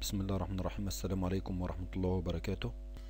بسم الله الرحمن الرحيم السلام عليكم ورحمة الله وبركاته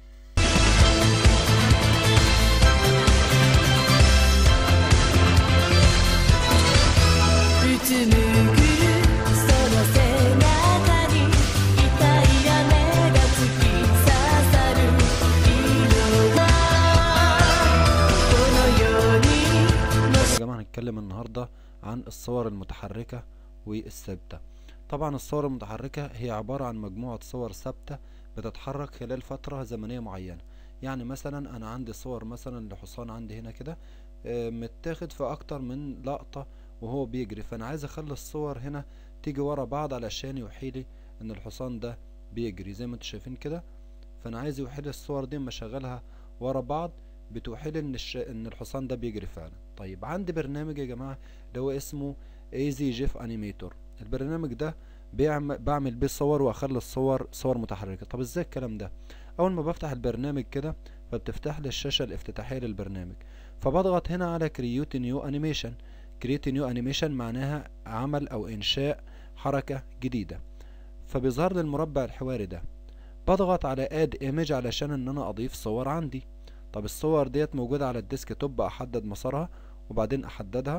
うつむくその背中に痛い雨が突き刺さる色はこのように يا جماعة هنتكلم النهاردة عن الصور المتحركة والثابتة طبعا الصور المتحركة هي عبارة عن مجموعة صور ثابتة بتتحرك خلال فترة زمنية معينة يعني مثلا أنا عندي صور مثلا لحصان عندي هنا كده آه، متاخد في أكتر من لقطة وهو بيجري فأنا عايز أخلي الصور هنا تيجي ورا بعض علشان يوحيلي إن الحصان ده بيجري زي ما انتوا شايفين كده فأنا عايز يوحيلي الصور دي اما أشغلها ورا بعض بتوحيلي إن الش... إن الحصان ده بيجري فعلا طيب عندي برنامج يا جماعة اللي هو اسمه ايزي جيف انيميتور البرنامج ده بيعمل بعمل بيه صور واخلي الصور صور متحركه طب ازاي الكلام ده اول ما بفتح البرنامج كده فبتفتح لي الشاشه الافتتاحيه للبرنامج فبضغط هنا على كرييت نيو انيميشن كرييت نيو انيميشن معناها عمل او انشاء حركه جديده فبيظهر لي المربع الحواري ده بضغط على اد ايمج علشان ان انا اضيف صور عندي طب الصور ديت موجوده على الديسك توب احدد مسارها وبعدين احددها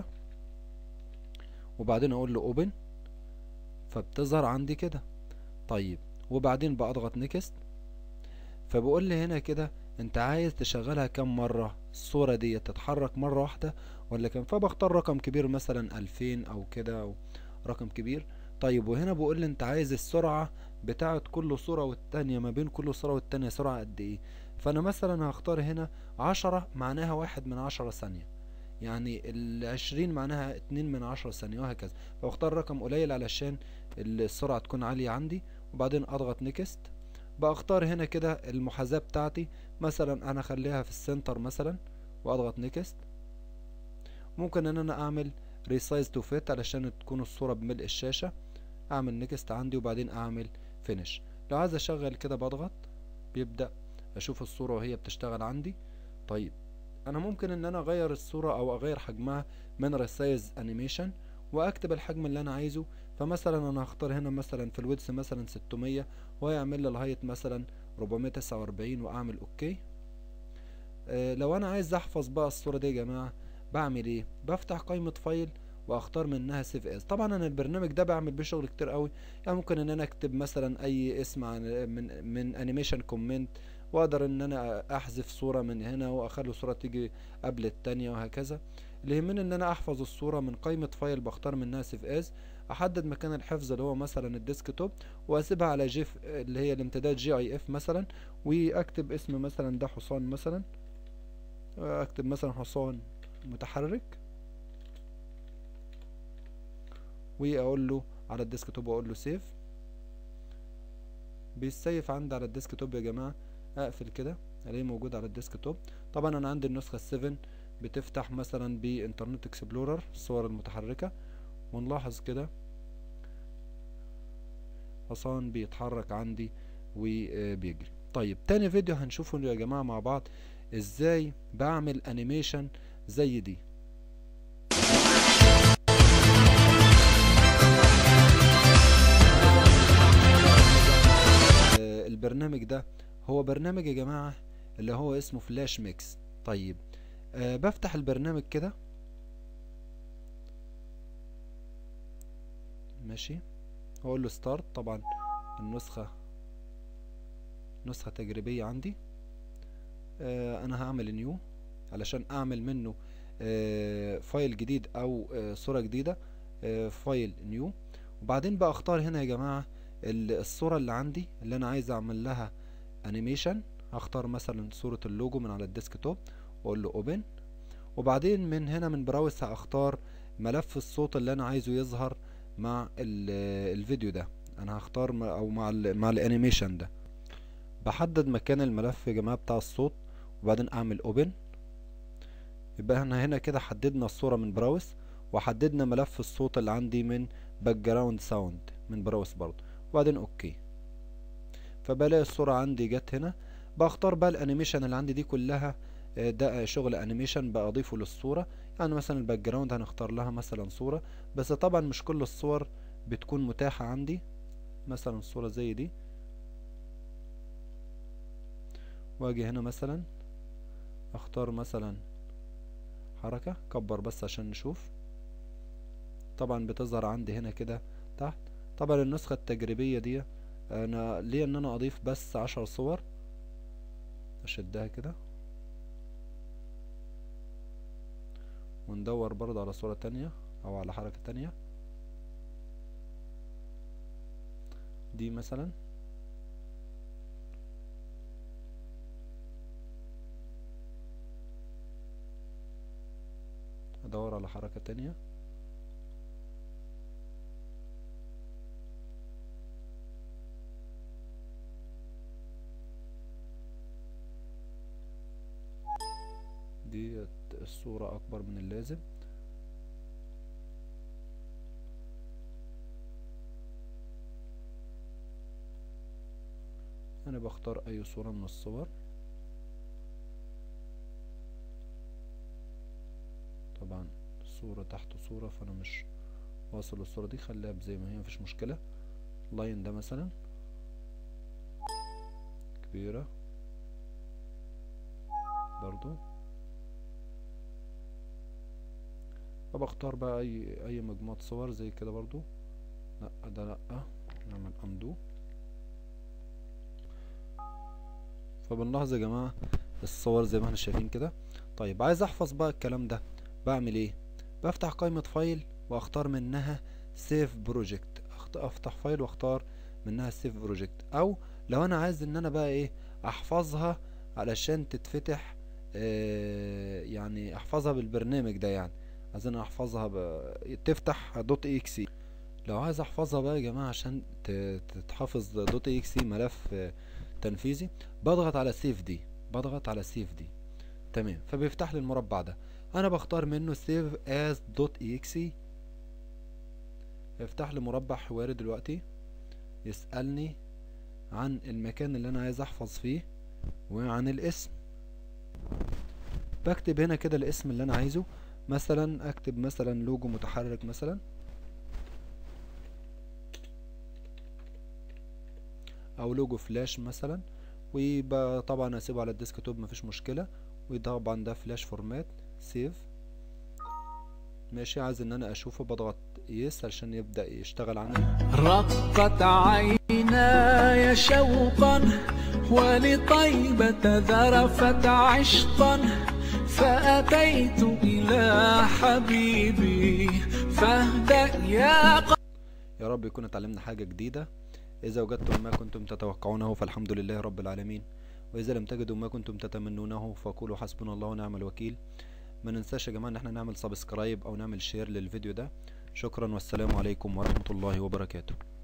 وبعدين اقول له اوبن فبتظهر عندي كده طيب وبعدين بضغط نيكست فبقول لي هنا كده انت عايز تشغلها كم مرة الصورة دي تتحرك مرة واحدة ولا كم فبختار رقم كبير مثلا ألفين او كده او رقم كبير طيب وهنا بقول لي انت عايز السرعة بتاعت كل صورة والتانية ما بين كل صورة والتانية سرعة قد ايه فانا مثلا هختار هنا عشرة معناها واحد من عشرة ثانية يعني العشرين معناها اتنين من عشرة ثانية وهكذا فاختار رقم قليل علشان السرعة تكون عالية عندي وبعدين اضغط نيكست بختار هنا كده المحاذاة بتاعتي مثلا انا اخليها في السنتر مثلا واضغط نيكست ممكن ان انا اعمل ريسايز تو فيت علشان تكون الصورة بملء الشاشة اعمل نيكست عندي وبعدين اعمل فينش لو عايز اشغل كده بضغط بيبدأ اشوف الصورة وهي بتشتغل عندي طيب انا ممكن ان انا اغير الصورة او اغير حجمها من ريسايز انيميشن واكتب الحجم اللي انا عايزه فمثلا انا هختار هنا مثلا في الويدث مثلا 600 ويعمل لي الهايت مثلا 449 واعمل اوكي آه لو انا عايز احفظ بقى الصورة دي يا جماعة بعمل ايه بفتح قائمة فايل واختار منها سيف اس طبعا انا البرنامج ده بعمل بيه شغل كتير قوي يعني ممكن ان انا اكتب مثلا اي اسم عن من من انيميشن كومنت واقدر ان انا احذف صورة من هنا واخلي صورة تيجي قبل التانية وهكذا اللي يهمني ان انا احفظ الصورة من قائمة فايل بختار منها سيف اس احدد مكان الحفظ اللي هو مثلا الديسك توب واسيبها على جيف اللي هي الامتداد جي اي اف مثلا واكتب اسم مثلا ده حصان مثلا اكتب مثلا حصان متحرك واقول له على الديسك توب واقول له سيف بيسيف عندي على الديسك توب يا جماعه اقفل كده الاقيه موجود على الديسك توب طبعا انا عندي النسخه 7 بتفتح مثلا بانترنت اكسبلورر الصور المتحركه ونلاحظ كده حصان بيتحرك عندي وبيجري طيب تاني فيديو هنشوفه يا جماعه مع بعض ازاي بعمل انيميشن زي دي آه، البرنامج ده هو برنامج يا جماعة اللي هو اسمه فلاش ميكس طيب أه بفتح البرنامج كده ماشي اقول له ستارت طبعا النسخة نسخة تجريبية عندي أه انا هعمل نيو علشان اعمل منه أه فايل جديد او أه صورة جديدة أه فايل نيو وبعدين بقى اختار هنا يا جماعة ال- الصورة اللي عندي اللي انا عايز اعمل لها انيميشن هختار مثلا صورة اللوجو من على الديسك توب واقول له اوبن وبعدين من هنا من براوس هختار ملف الصوت اللي انا عايزه يظهر مع ال- الفيديو ده انا هختار م- او مع ال مع الانيميشن ده بحدد مكان الملف يا جماعة بتاع الصوت وبعدين اعمل اوبن يبقى احنا هنا كده حددنا الصورة من براوس وحددنا ملف الصوت اللي عندي من باك جراوند ساوند من براوس برضه وبعدين اوكي فبلاقي الصورة عندي جت هنا بختار بقى الانيميشن اللي عندي دي كلها آه، ده شغل انيميشن بضيفه للصورة يعني مثلا الباك جراوند هنختار لها مثلا صورة بس طبعا مش كل الصور بتكون متاحة عندي مثلا صورة زي دي واجي هنا مثلا اختار مثلا حركة كبر بس عشان نشوف طبعا بتظهر عندي هنا كده تحت طبعا النسخة التجريبية دي انا ليه ان انا اضيف بس عشر صور اشدها كده وندور برضه على صورة تانية او على حركة تانية دي مثلا ادور على حركة تانية دي الصورة اكبر من اللازم انا بختار اي صورة من الصور طبعا صورة تحت صورة فانا مش واصل للصورة دي خليها زي ما هي مفيش مشكلة لاين ده مثلا كبيرة برضو فبختار بقى اي اي مجموعة صور زي كده برضو لا ده لا نعمل اندو فبنلاحظ يا جماعة الصور زي ما احنا شايفين كده طيب عايز احفظ بقى الكلام ده بعمل ايه بفتح قائمة فايل واختار منها سيف بروجكت افتح فايل واختار منها سيف بروجكت او لو انا عايز ان انا بقى ايه احفظها علشان تتفتح آه يعني احفظها بالبرنامج ده يعني عايز انا احفظها ب... تفتح دوت اكسي لو عايز احفظها بقى يا جماعة عشان ت- تتحفظ دوت اكسي ملف آه، تنفيذي بضغط على سيف دي بضغط على سيف دي تمام فبيفتح لي المربع ده انا بختار منه سيف از دوت اكسي يفتح لي مربع حواري دلوقتي يسألني عن المكان اللي انا عايز احفظ فيه وعن الاسم بكتب هنا كده الاسم اللي انا عايزه مثلا اكتب مثلا لوجو متحرك مثلا او لوجو فلاش مثلا ويبقى طبعا اسيبه على الديسكتوب مفيش مشكلة وطبعا ده فلاش فورمات سيف ماشي عايز ان انا اشوفه بضغط يس عشان يبدأ يشتغل عندي رقت عيناي شوقا ولطيبة ذرفت عشقا فأتيت إلى حبيبي فاهدأ يا يا رب يكون اتعلمنا حاجة جديدة إذا وجدتم ما كنتم تتوقعونه فالحمد لله رب العالمين وإذا لم تجدوا ما كنتم تتمنونه فقولوا حسبنا الله ونعم الوكيل ما ننساش يا جماعة إن احنا نعمل سبسكرايب أو نعمل شير للفيديو ده شكرا والسلام عليكم ورحمة الله وبركاته